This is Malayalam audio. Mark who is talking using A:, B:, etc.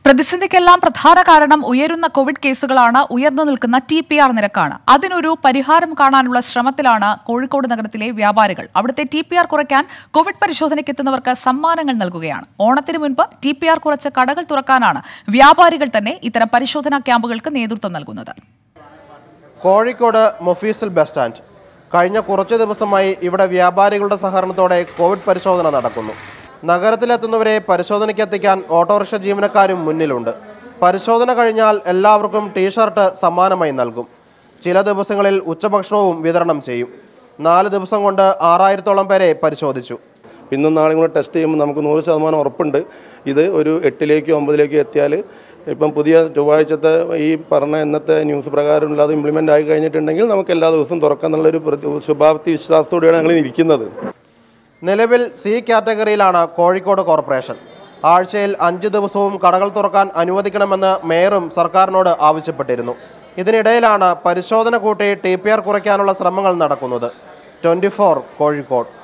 A: പ്രതിസന്ധിക്കെല്ലാം പ്രധാന കാരണം ഉയരുന്ന കോവിഡ് കേസുകളാണ് ഉയർന്നു നിൽക്കുന്ന ടി പി ആർ നിരക്കാണ് അതിനൊരു പരിഹാരം കാണാനുള്ള ശ്രമത്തിലാണ് കോഴിക്കോട് നഗരത്തിലെ വ്യാപാരികൾ അവിടുത്തെ ടി പി ആർ കുറയ്ക്കാൻ കോവിഡ് പരിശോധനയ്ക്ക് എത്തുന്നവർക്ക് സമ്മാനങ്ങൾ നൽകുകയാണ് ഓണത്തിന് മുൻപ് ടി പി ആർ കുറച്ച് കടകൾ തുറക്കാനാണ് വ്യാപാരികൾ തന്നെ ഇത്തരം പരിശോധനാ ക്യാമ്പുകൾക്ക് നേതൃത്വം നൽകുന്നത്
B: കോഴിക്കോട് മൊഫീസിൽ ബസ് സ്റ്റാൻഡ് കഴിഞ്ഞ കുറച്ചു ദിവസമായി ഇവിടെ വ്യാപാരികളുടെ സഹകരണത്തോടെ കോവിഡ് പരിശോധന നടക്കുന്നു നഗരത്തിലെത്തുന്നവരെ പരിശോധനയ്ക്ക് എത്തിക്കാൻ ഓട്ടോറിക്ഷ ജീവനക്കാരും മുന്നിലുണ്ട് പരിശോധന കഴിഞ്ഞാൽ എല്ലാവർക്കും ടീഷർട്ട് സമ്മാനമായി നൽകും ചില ദിവസങ്ങളിൽ ഉച്ചഭക്ഷണവും വിതരണം ചെയ്യും നാല് ദിവസം കൊണ്ട് ആറായിരത്തോളം പേരെ പരിശോധിച്ചു
C: ഇന്നും നാളെയും കൂടെ ടെസ്റ്റ് ചെയ്യുമ്പോൾ നമുക്ക് നൂറ് ശതമാനം ഉറപ്പുണ്ട് ഇത് ഒരു എട്ടിലേക്കോ ഒമ്പതിലേക്കോ എത്തിയാൽ ഇപ്പം പുതിയ ചൊവ്വാഴ്ചത്തെ ഈ പറഞ്ഞ ഇന്നത്തെ ന്യൂസ് പ്രകാരം അത് ഇംപ്ലിമെൻ്റ് ആയി കഴിഞ്ഞിട്ടുണ്ടെങ്കിൽ നമുക്ക് എല്ലാ ദിവസവും തുറക്കാന്നുള്ളൊരു പ്രതി- ശുഭാപ്തി വിശ്വാസത്തോടെയാണ് ഞങ്ങൾ ഇരിക്കുന്നത്
B: നിലവിൽ സി കാറ്റഗറിയിലാണ് കോഴിക്കോട് കോർപ്പറേഷൻ ആഴ്ചയിൽ അഞ്ച് ദിവസവും കടകൾ തുറക്കാൻ അനുവദിക്കണമെന്ന് മേയറും സർക്കാരിനോട് ആവശ്യപ്പെട്ടിരുന്നു ഇതിനിടയിലാണ് പരിശോധന കൂട്ടി ടി പി ആർ കുറയ്ക്കാനുള്ള ശ്രമങ്ങൾ നടക്കുന്നത് ട്വന്റി കോഴിക്കോട്